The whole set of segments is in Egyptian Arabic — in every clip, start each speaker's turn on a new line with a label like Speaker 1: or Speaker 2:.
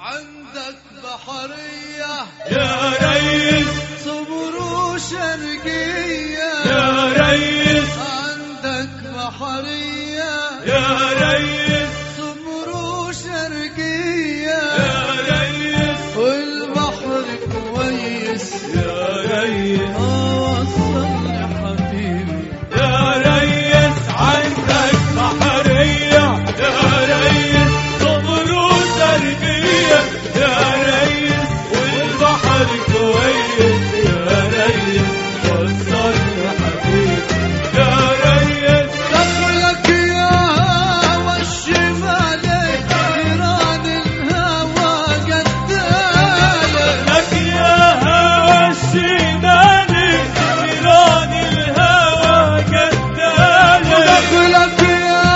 Speaker 1: عندك بحرية
Speaker 2: يا ريس
Speaker 1: صبر وشرقية
Speaker 2: يا ريس
Speaker 1: عندك بحرية
Speaker 2: يا ريس
Speaker 1: صبر وشرقية
Speaker 2: يا ريس
Speaker 1: والبحر كويس
Speaker 2: يا ريس
Speaker 1: وصلني حبيبي
Speaker 2: يا ريس عندك بحرية يا ريس صبر وتربية يا ريس والبحر كويس يا ريس وصلني حبيبي يا ريس
Speaker 1: دخلك يا والشمالي جيران الهوى قدالك
Speaker 2: لك يا هوى الشمالي جيران الهوى قدالك
Speaker 1: دخلك يا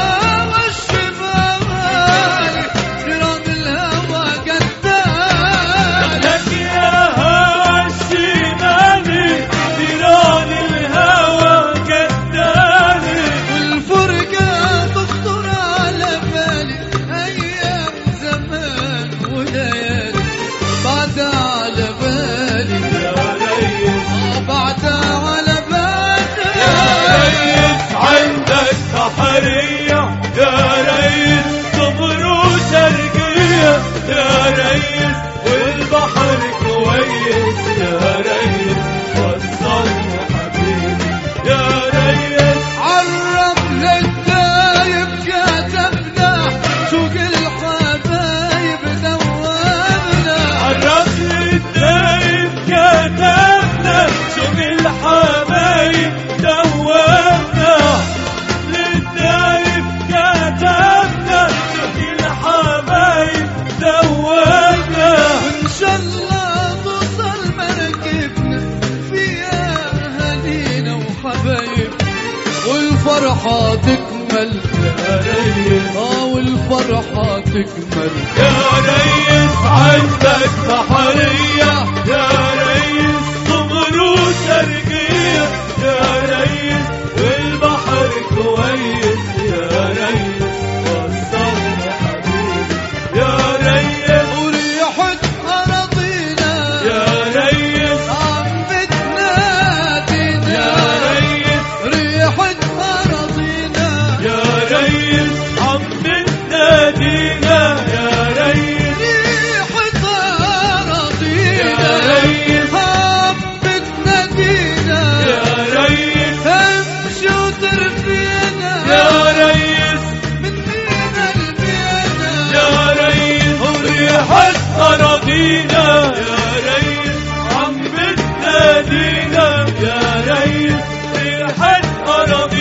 Speaker 1: والشمالي جيران الهوى قدالك
Speaker 2: لك يا هوى الشمالي جيران الهوى قدالك
Speaker 1: والفرقة تخطر على بالي أيام زمان وليالي بعد على بالي
Speaker 2: يا ريس
Speaker 1: آه بعد على
Speaker 2: يا
Speaker 1: بالي
Speaker 2: ريس عندك بحرية يا ريس صبر وشرقية يا ريس والبحر كويس يا ريس وصلني حبيبي يا ريس
Speaker 1: عرب للدايب كتبنا سوق الحبايب دوامنا
Speaker 2: عرف لي الدايب كتبنا شوف الحبايب دوامنا للدايب كتبنا شوف الحبايب دوامنا
Speaker 1: وإن شاء الله توصل مركبنا فيها أهالينا وحبايب والفرحة تكمل
Speaker 2: يا ريس
Speaker 1: آه والفرحة تكمل
Speaker 2: يا ريس عندك بحرية يا ريس صبر وشرقية يا ريس والبحر كويس يا ريس وصلني حبيبي يا ريس
Speaker 1: وريحة أراضينا
Speaker 2: يا ريس
Speaker 1: عم بتنادينا
Speaker 2: يا ريس
Speaker 1: ريحة أراضينا
Speaker 2: يا ريس عم بتنادينا يا ريس
Speaker 1: ريحة أراضينا
Speaker 2: يا ريس.
Speaker 1: عم بتنادينا
Speaker 2: يا ريس
Speaker 1: امشي وترفينا
Speaker 2: يا ريس
Speaker 1: من مينا لمينا
Speaker 2: يا ريس وريحة أراضينا يا ريس عم بتنادينا يا ريس ريحة أراضينا